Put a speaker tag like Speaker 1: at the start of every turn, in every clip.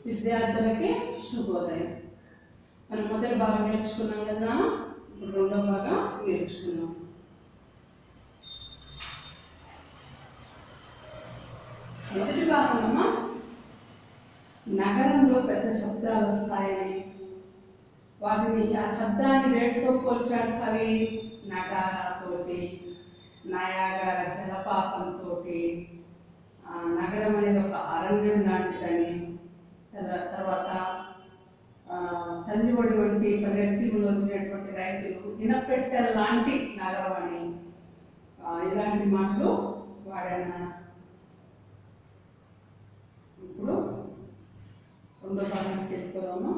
Speaker 1: విద్యార్థులకి శుభోదయం మనం మొదటి భాగం నేర్చుకున్నాం కదా ఇప్పుడు రెండో భాగం నేర్చుకున్నాం మొదటి భాగంలో నగరంలో పెద్ద శబ్దాలు వస్తాయని వాటిని ఆ శబ్దాన్ని వేటితో పోల్చాడు కవి నగారాతోటి నయాగార జలపాతంతో నగరం అనేది ఒక అరణ్యం లాంటిదని తర- తర్వాత ఆ, తల్లివడి వంటి పల్లెసీములో వదిలినటువంటి రైతులు ఇనపెట్టెల లాంటి నగరం అని ఆ, ఇలాంటి మాటలు వాడాను ఇప్పుడు రెండో భాగానికి వెళ్ళిపోదాము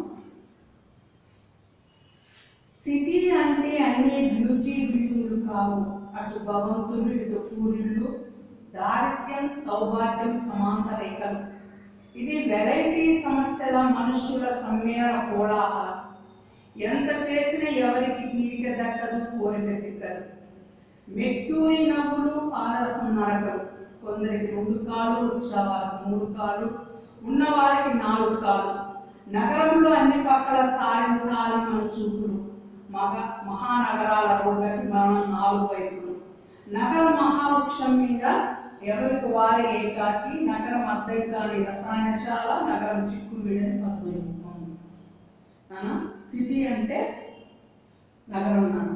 Speaker 1: సిటీ అంటే అన్ని బ్యూటీ బిల్డింగ్లు కావు అటు భవంతులు ఇటు పూరిళ్ళు దారిద్ర్యం సౌభాగ్యం సమాంత రేఖలు ఇది వెరైటీ సమస్యల మనుషుల సమ్మేళన కోలాహలం ఎంత చేసినా ఎవరికి తీరిక దక్కదు కోరిక చిక్కదు మెక్యూరి నవ్వులు పాదరసం నడకలు కొందరికి రెండు కాళ్ళు వృక్షాలకు మూడు కాళ్ళు ఉన్నవారికి నాలుగు కాళ్ళు నగరంలో అన్ని పక్కల సారించాలి మన చూపులు మగ మహానగరాల రోడ్లకి మనం నాలుగు వైపులు నగర మహావృక్షం మీద ఎవరికి వారి ఏకాకి నగరం అద్దె కాని రసాయనశాల నగరం చిక్కు వీడని పద్మయుగం నాన్న సిటీ అంటే నగరం నాన్న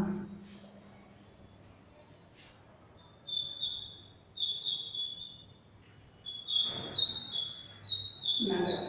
Speaker 1: నగరం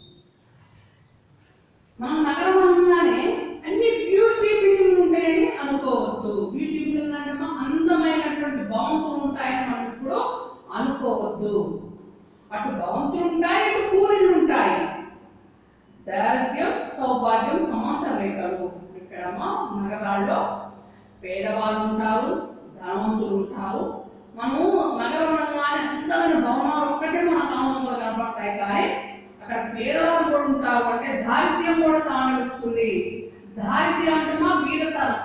Speaker 1: మనం నగరం అనగానే అన్ని బ్యూటీ బిల్డింగ్ ఉంటాయని అనుకోవద్దు బ్యూటీ బిల్డింగ్ అంటే మా అందమైనటువంటి భవంతులు ఉంటాయని మనం ఇప్పుడు అనుకోవద్దు అటు భవంతులు ఉంటాయి ఇటు కూలీలు ఉంటాయి దారిద్ర్యం సౌభాగ్యం సమాంతర రేఖలు ఇక్కడ మా నగరాల్లో పేదవాళ్ళు ఉంటారు ధనవంతులు ఉంటారు మనము నగరం అనగానే అందమైన భవనాలు ఒక్కటే మన కామంలో కనపడతాయి కానీ అక్కడ పేదవాళ్ళు కూడా ఉంటారు అంటే దారిద్ర్యం కూడా తాండవిస్తుంది దారిద్ర్యం అంటే మా బీదతనం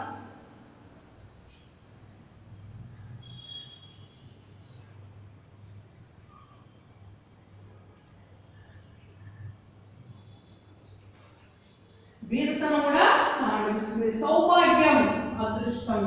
Speaker 1: బీదతనం కూడా తాండవిస్తుంది సౌభాగ్యం అదృష్టం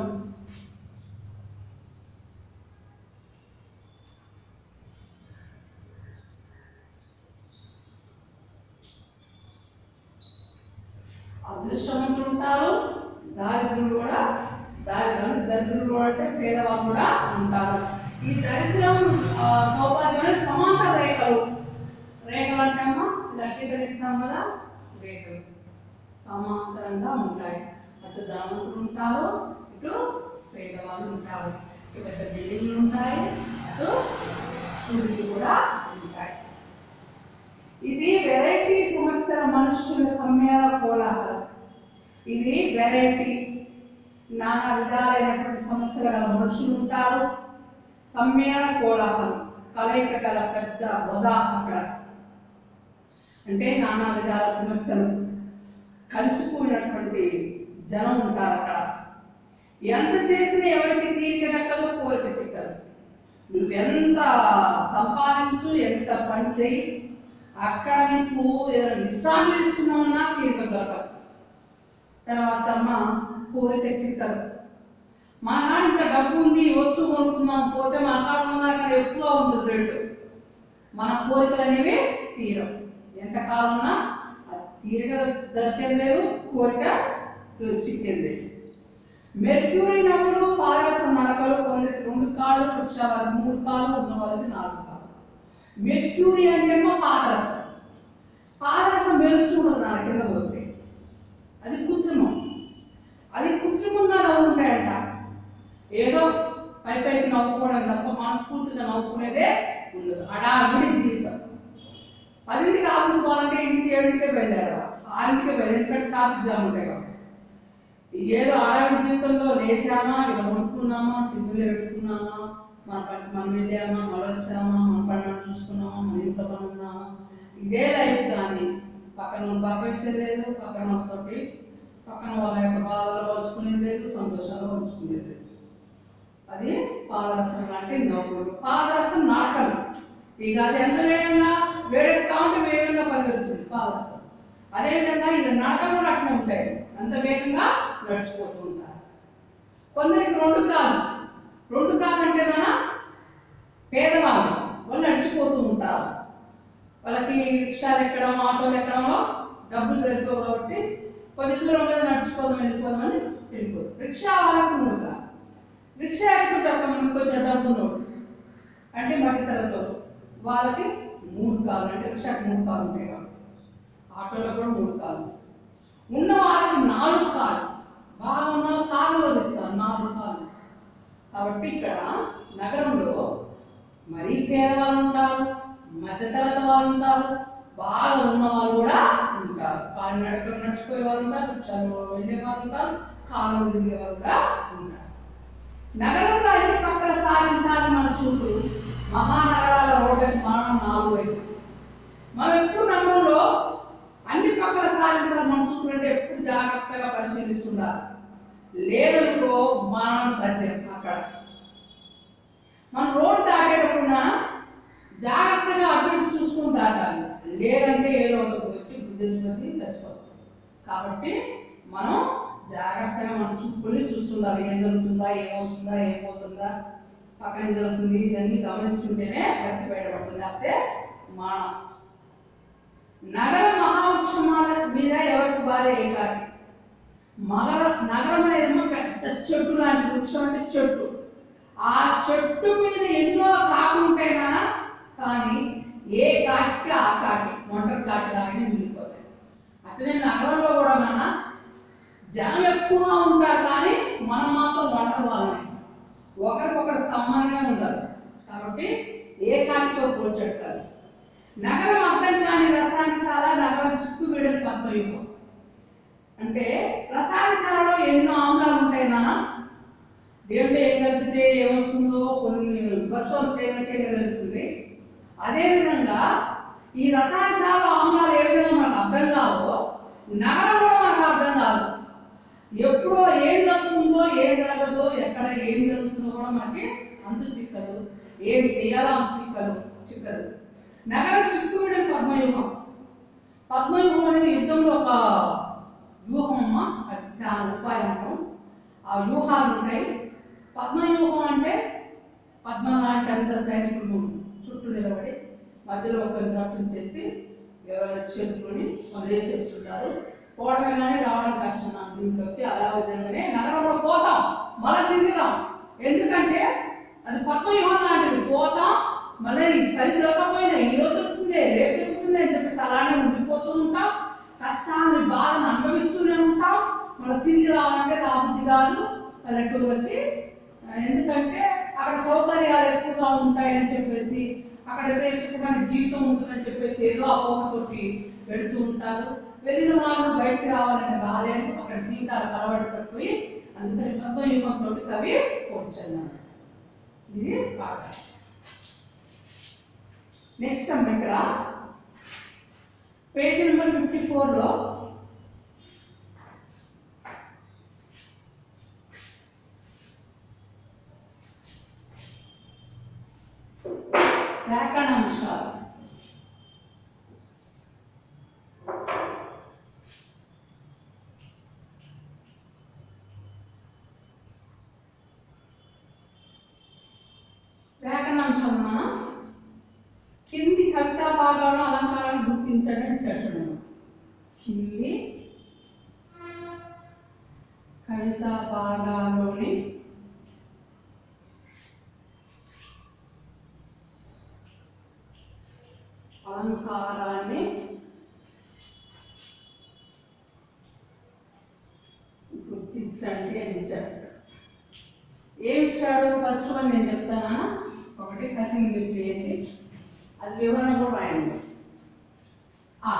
Speaker 1: అదృష్టవంతులు ఉంటారు దారిద్రులు కూడా దారిద్రులు దరిద్రులు కూడా అంటే పేదవాళ్ళు కూడా ఉంటారు ఈ దరిద్రం ఆ, సౌభాగ్యం అనేది సమాంతర రేఖలు రేఖలు అంటే అమ్మా ఇలా గీతలిస్తాం కదా రేఖలు సమాంతరంగా ఉంటాయి అటు ధనవంతులు ఉంటారు ఇటు పేదవాళ్ళు ఉంటారు ఇటు పెద్ద బిల్డింగ్లు ఉంటాయి అటు గుడిలు కూడా ఉంటాయి ఇది వెరైటీ సమస్యల మనుషుల సమ్మేళన కోలాహలం ఇది వెరైటీ నానా విధాలైనటువంటి సమస్యలు గల మనుషులు ఉంటారు సమ్మేళన కోలాహలం కలయిక గల పెద్ద హోదా అక్కడ అంటే నానా విధాల సమస్యలు కలిసిపోయినటువంటి జనం ఉంటారు అక్కడ ఎంత చేసినా ఎవరికి తీరిక దక్కదు కోరిక చిక్కదు నువ్వెంత సంపాదించు ఎంత పని చేయి అక్కడ నీకు ఏదైనా విశ్రాంతి తీసుకున్నామన్నా తీరిక దొరకదు తర్వాత అమ్మ కోరిక చిక్కదు మా నాన్న ఇంత డబ్బు ఉంది ఈ వస్తువు కొనుక్కుందాం పోతే మన కాడ ఉన్న దానికన్నా ఎక్కువ ఉంటుంది రేటు మన కోరికలు అనేవి తీరం ఎంతకాలం ఉన్నా అది తీరిక దొరికేది లేదు కోరిక దొరి- చిక్కేది లేదు మెర్క్యూరీ నవ్వులు పాదరసం నడకలు కొందరికి రెండు కాళ్ళు వృక్ష వాళ్ళకి మూడు కాళ్ళు ఉన్న వాళ్ళకి నాలుగు కాళ్ళు మెర్క్యూరీ అంటే మా పాదరసం పాదరసం మెరుస్తుండదు నా కింద పోస్తే అది కృత్రిమం అది కృత్రిమంగా నవ్వులు ఉంటాయంట ఏదో పై పైకి నవ్వుకోవడం తప్ప మనస్ఫూర్తిగా నవ్వుకునేదే ఉండదు అడావిడి జీవితం పదింటికి ఆఫీస్ పోవాలంటే ఇంటికి ఏడింటికే బయలుదేరాలి ఆరింటికే బయలుదేరి ఎందుకంటే ట్రాఫిక్ జామ్ ఉంటాయి కాబట్టి ఏదో ఆడవాడి జీవితంలో లేచామా ఇలా కొనుక్కున్నామా టిఫిన్లో పెట్టుకున్నామా మన పని మనం వెళ్ళామా మళ్ళీ వచ్చామా మన పని మనం చూసుకున్నామా మన ఇంట్లో పని ఉన్నామా ఇదే లైఫ్ కానీ పక్కన పక్కనిచ్చేది లేదు పక్కన వాళ్ళతోటి పక్కన వాళ్ళ యొక్క బాధలు పంచుకునేది లేదు సంతోషాలు పంచుకునేది లేదు అది పాదరసం లాంటి నవ్వులు పాదరసం నాటకం ఇక అది ఎంత వేగంగా వేడెక్కా ఉంటే వేగంగా పరిగెడుతుంది పాదరసం అదేవిధంగా ఇలా నడక కూడా అట్లా ఉంటాయి అంత వేగంగా నడుచుకుంటూ ఉంటారు కొందరికి రెండు కాళ్ళు రెండు కాళ్ళు అంటేనా పేదవాళ్ళు వాళ్ళు నడిచిపోతూ ఉంటారు వాళ్ళకి రిక్షాలు ఎక్కడం ఆటోలు ఎక్కడంలో డబ్బులు సరిపోవు కాబట్టి కొద్ది దూరం మీద నడుచుకోదాం వెళ్ళిపోదామని వెళ్ళిపోదు రిక్షా వాళ్ళకు మూడు కాళ్ళు రిక్షా ఎక్కుంటారు కొంతమంది కొంచెం డబ్బు నోటు అంటే మధ్య తరగతి వాళ్ళకి మూడు కాళ్ళు అంటే రిక్షాకి మూడు కాళ్ళు ఉంటాయి కాబట్టి ఆటోలో కూడా మూడు కాళ్ళు ఉన్న వాళ్ళకి నాలుగు కాళ్ళు బాగా ఉన్న వాళ్ళు కాళ్ళు వదులుతారు నాలుగు కాళ్ళు కాబట్టి ఇక్కడ నగరంలో మరీ పేదవాళ్ళు ఉంటారు మధ్యతరగతి వాళ్ళు ఉంటారు బాగా ఉన్న వాళ్ళు కూడా ఉంటారు కాళ్ళు నడకలు నడిచిపోయే వాళ్ళు ఉంటారు రిక్షాలో వెళ్ళే వాళ్ళు ఉంటారు కాళ్ళు తిరిగే వాళ్ళు కూడా ఉంటారు నగరంలో ఎన్ని పక్కన సాధించాలి మన చూపు మహానగరాల రోడ్డు మనం నాలుగు వైపు మనం ఎప్పుడు నగరంలో అన్ని పక్కన సాధించాలి మన చూపు అంటే ఎప్పుడు జాగ్రత్తగా పరిశీలిస్తుండాలి లేదనుకో మరణం తథ్యం అక్కడ మనం రోడ్డు దాటేటప్పుడు జాగ్రత్తగా అటు ఇటు చూసుకుని దాటాలి లేదంటే ఏదో ఒకటి వచ్చి గుద్దేసుకొని చచ్చిపోతాం కాబట్టి మనం జాగ్రత్తగా మనం చూపుని చూస్తుండాలి ఏం జరుగుతుందా ఏమవుతుందా ఏమవుతుందా పక్కన ఏం జరుగుతుంది ఇవన్నీ గమనిస్తుంటేనే బతికి బయటపడుతుంది లేకపోతే మానం నగర మహావృక్షం మీద- మీద ఎవరికి భార్య ఏకాకి మగర నగరం అనేదేమో పెద్ద చెట్టు లాంటి వృక్షం అంటే చెట్టు ఆ చెట్టు మీద ఎన్నో కాకులు ఉంటాయినా కానీ ఏ కాకి ఆ కాకి ఒంటరి కాకి లాగానే మిగిలిపోతాయి అట్లనే నగరంలో కూడా నాన్న జనం ఎక్కువగా ఉంటారు కానీ మనం మాత్రం ఒంటరి వాళ్ళమే ఒకరికొకరు సంబంధమే ఉండదు కాబట్టి ఏ కాకితో పోల్చడు కాదు నగరం అర్థం కాని రసాయన చాలా నగరం చిక్కు విడని పద్మయుగం అంటే రసాయన చాలలో ఎన్నో ఆమ్లాలు ఉంటాయి నాన్న దేవుడు ఏం కలిపితే ఏమొస్తుందో కొన్ని వర్షాలు చేయగా చేయగా తెలుస్తుంది అదేవిధంగా ఈ రసాయన చాలలో ఆమ్లాలు ఏ విధంగా మనకు అర్థం కావో నగరం కూడా మనకు అర్థం కాదు ఎప్పుడో ఏం జరుగుతుందో ఏం జరగదో ఎక్కడ ఏం జరుగుతుందో కూడా మనకి అంతు చిక్కదు ఏం చేయాలో అంతు చిక్కదు చిక్కదు నగరం చిక్కుబడిన పద్మవ్యూహం పద్మవ్యూహం అనేది యుద్ధంలో ఒక వ్యూహం అమ్మ అది దాని ఉపాయం అంటాం ఆ వ్యూహాలు ఉంటాయి పద్మవ్యూహం అంటే పద్మ లాంటి అందరు సైనికులు చుట్టూ నిలబడి మధ్యలో ఒక రకం చేసి ఎవరైనా చేతుకొని వాళ్ళు వేసేస్తుంటారు పోవడమే కానీ రావడం కష్టం నాకు దీంట్లోకి అలా విధంగానే నగరంలో పోతాం మళ్ళీ తిరిగి రాం ఎందుకంటే అది పద్మవ్యూహం లాంటిది పోతాం మళ్ళీ పని దొరకపోయినా ఈ రోజు దొరుకుతుంది రేపు దొరుకుతుంది అని చెప్పేసి అలానే ఉండిపోతూ ఉంటాం కష్టాన్ని బాధను అనుభవిస్తూనే ఉంటాం మళ్ళీ తిరిగి రావాలంటే రాబుద్ది కాదు పల్లెటూరులకి ఆ, ఎందుకంటే అక్కడ సౌకర్యాలు ఎక్కువగా ఉంటాయని చెప్పేసి అక్కడ తెలుసుకోవడానికి జీవితం ఉంటుందని చెప్పేసి ఏదో అపోహతోటి వెళుతూ ఉంటారు వెళ్ళిన వాళ్ళు బయటికి రావాలంటే రాలేరు అక్కడ జీవితాలు కలవడి పడిపోయి అందుకని పద్మవ్యూహంతో కవి పోడ్చన్నారు ఇది పాట నెక్స్ట్ అమ్మ ఇక్కడ పేజ్ నెంబర్ ఫిఫ్టీ ఫోర్లో వ్యాకరణ అంశాలు వ్యాకరణ అంశాలు మనం కింది కవితా భాగాలను అలంకారాలను గుర్తించండి అని చెప్తున్నాను కింది కవితా భాగాల్లోని అలంకారాన్ని గుర్తించండి అని ఇచ్చాడు ఏం ఇచ్చాడు ఫస్ట్ వన్ నేను చెప్తానా ఒకటి కటింగ్ మీరు చేయండి అది వివరణ కూడా రాయండి ఆ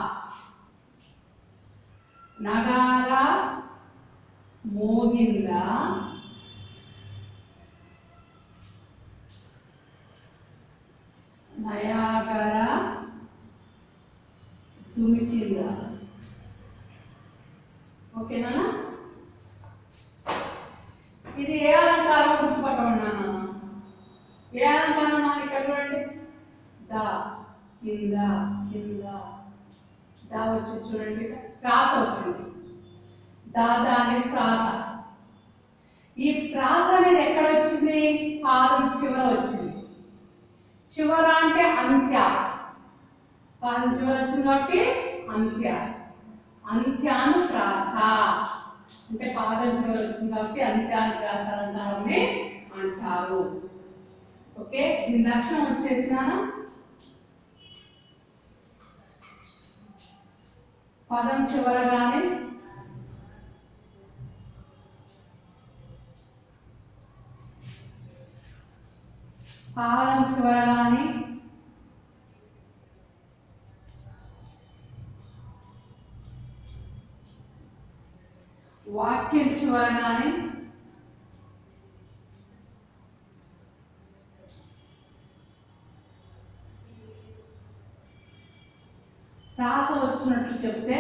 Speaker 1: నగారా మోగిందా నయాగర తుమికిందా ఓకేనా ఇది ఏ అలంకారం గుర్తుపట్టమన్నా ఏ అలంకారం నాకు ఇక్కడ చూడండి దా కింద కింద దా వచ్చి చూడండి ప్రాస వచ్చింది దాదా అనేది ప్రాస ఈ ప్రాస అనేది ఎక్కడ వచ్చింది పాదం చివర వచ్చింది చివర అంటే అంత్య పాదం చివర వచ్చింది కాబట్టి అంత్య అంత్యాను ప్రాస అంటే పాదం చివర వచ్చింది కాబట్టి అంత్యాను ప్రాస అంటారని అంటారు ఓకే దీని లక్షణం వచ్చేసినాను పదం చివరగానే పాదం చివరగానే వాక్యం చివరగానే ప్రాస వచ్చినట్లు చెప్తే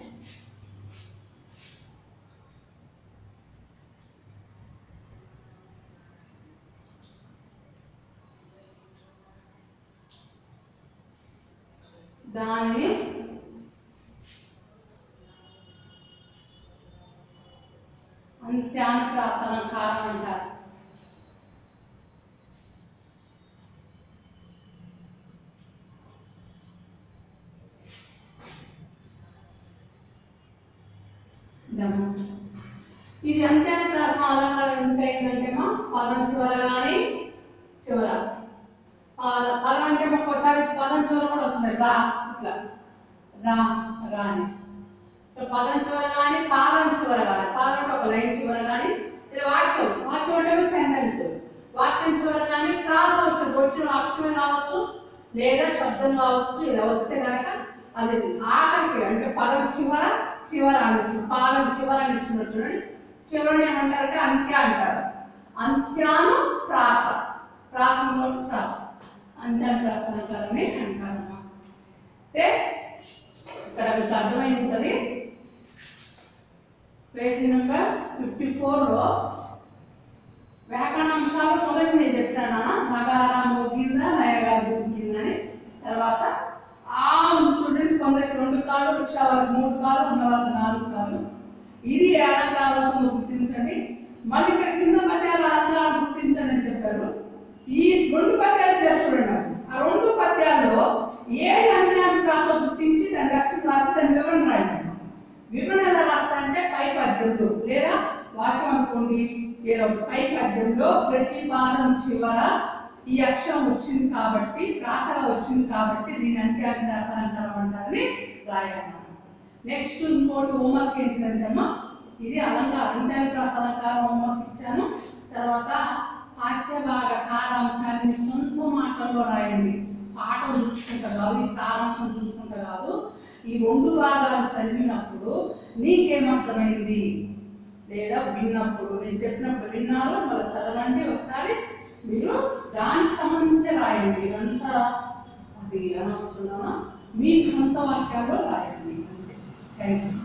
Speaker 1: దాన్ని అంత్యానుప్రాసలంకారం అంటారు దమ్ము. ఇది అంత్యానుప్రాసం అలంకారం ఎంత అయిందంటే మా పదం చివర కానీ చివర పాద పదం అంటే మాకు ఒకసారి పదం చివర కూడా వస్తుంది రా ఇట్లా రా రా అని సో పదం చివర కానీ పాదం చివర కానీ పాదం అంటే ఒక లైన్ చివర కానీ ఇది వాక్యం వాక్యం అంటే సెంటెన్స్ వాక్యం చివర కానీ క్రాస్ అవచ్చు వచ్చిన అక్షరం కావచ్చు లేదా శబ్దం కావచ్చు ఇలా వస్తే కనుక అది ఆఖరికి అంటే పదం చివర చివర అనిస్తుంది పాదం చివర అనిస్తున్నారు చూడండి చివరని ఏమంటారంటే అంత్య అంటారు అంత్యాను ప్రాస ప్రాసంలో ప్రాస అంత్యాను ప్రాస అంటారని అంటారు అంటే ఇక్కడ మీకు అర్థమై ఉంటుంది పేజీ నెంబర్ ఫిఫ్టీ ఫోర్లో వ్యాకరణ అంశాలు మొదటి నేను చెప్పినాను నగారం కింద నయగారు కింద అని తర్వాత ఆ ముందు చూడండి కొందరికి రెండు కాళ్ళు రిక్షా వారికి మూడు కాళ్ళు ఉన్న వాళ్ళకి నాలుగు కాళ్ళు ఇది ఏ అలంకారం ఉందో గుర్తించండి మళ్ళీ ఇక్కడ కింద పద్యాల అలంకారం గుర్తించండి అని చెప్పారు ఈ రెండు పద్యాలు చేసి చూడండి నాకు. ఆ రెండు పద్యాల్లో ఏ అన్యాన్ని ప్రాస గుర్తించి దాని లక్ష్యం రాసి దాని వివరణ రాయండి వివరణ ఎలా రాస్తా అంటే పై పద్యంలో లేదా వాక్యం అనుకోండి ఏదో పై పద్యంలో ప్రతి పాదం చివర ఈ అక్షరం వచ్చింది కాబట్టి ప్రాసగా వచ్చింది కాబట్టి దీని అంత్యాన్ని రాసాలంటారు అంటారని రాయాలి నెక్స్ట్ ఇంకోటి హోంవర్క్ ఏంటిదంటే అమ్మా ఇది అలంకారం అంత్యాన్ని ప్రాస అలంకారం హోంవర్క్ ఇచ్చాను తర్వాత పాఠ్యభాగ సారాంశాన్ని మీ సొంత మాటల్లో రాయండి పాఠం చూసుకుంటా కాదు ఈ సారాంశం చూసుకుంటా కాదు ఈ రెండు భాగాలు చదివినప్పుడు నీకేమర్థమైంది లేదా విన్నప్పుడు నేను చెప్పినప్పుడు విన్నారు మళ్ళీ చదవండి ఒకసారి మీరు దానికి సంబంధించి రాయండి ఇదంతా అది అనవసరమా మీ సొంత వాక్యాల్లో రాయండి థ్యాంక్ యూ